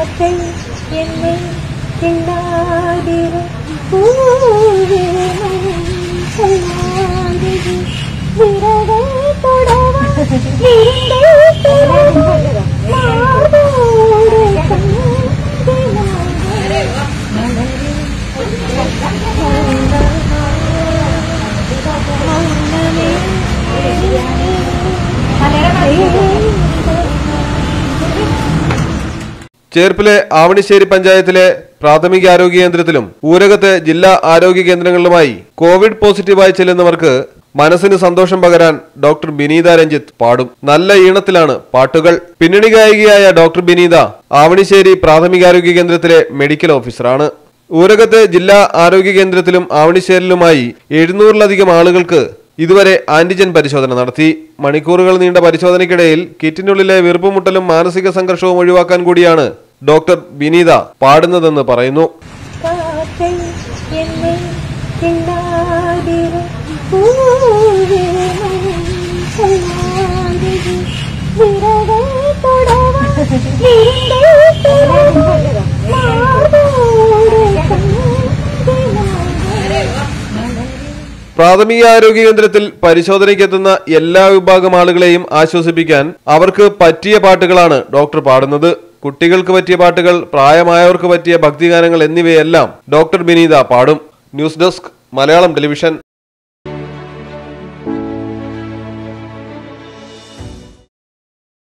കാക്കൈ എന്നെ തിന്നാതിരു പൂവേ சொல்லாதது விரகை தொடவ விருந்தை தொடவ மாதோடு ചേർപ്പിലെ ആവണിശ്ശേരി പഞ്ചായത്തിലെ പ്രാഥമിക ആരോഗ്യ കേന്ദ്രത്തിലും ഊരകത്തെ ജില്ലാ ആരോഗ്യ കേന്ദ്രങ്ങളിലുമായി കോവിഡ് പോസിറ്റീവായി ചെല്ലുന്നവർക്ക് മനസ്സിന് സന്തോഷം പകരാൻ ഡോക്ടർ ബിനീത രഞ്ജിത്ത് പാടും നല്ല ഈണത്തിലാണ് പാട്ടുകൾ പിന്നണി ഗായികയായ ഡോക്ടർ ബിനീത ആവണിശ്ശേരി പ്രാഥമികാരോഗ്യ കേന്ദ്രത്തിലെ മെഡിക്കൽ ഓഫീസറാണ് ഊരകത്തെ ജില്ലാ ആരോഗ്യ കേന്ദ്രത്തിലും ആവണിശ്ശേരിലുമായി എഴുന്നൂറിലധികം ആളുകൾക്ക് ഇതുവരെ ആന്റിജൻ പരിശോധന നടത്തി മണിക്കൂറുകൾ നീണ്ട പരിശോധനയ്ക്കിടയിൽ കിറ്റിനുള്ളിലെ വീർപ്പുമുട്ടലും മാനസിക സംഘർഷവും ഒഴിവാക്കാൻ കൂടിയാണ് ഡോക്ടർ ബിനീത പാടുന്നതെന്ന് പറയുന്നു കാക്കൈ എന്നെ തിന്നാതിരു പൂവേ சொல்லாதது விரகை தொடவ விருந்தை தொடவ மாதோடு പ്രാഥമിക ആരോഗ്യ കേന്ദ്രത്തിൽ പരിശോധനയ്ക്കെത്തുന്ന എല്ലാ വിഭാഗം ആളുകളെയും ആശ്വസിപ്പിക്കാൻ അവർക്ക് പറ്റിയ പാട്ടുകളാണ് ഡോക്ടർ പാടുന്നത് കുട്ടികൾക്ക് പറ്റിയ പാട്ടുകൾ പ്രായമായവർക്ക് പറ്റിയ ഭക്തിഗാനങ്ങൾ എന്നിവയെല്ലാം ഡോക്ടർ ബിനീത പാടും ന്യൂസ് ഡെസ്ക് മലയാളം ടെലിവിഷൻ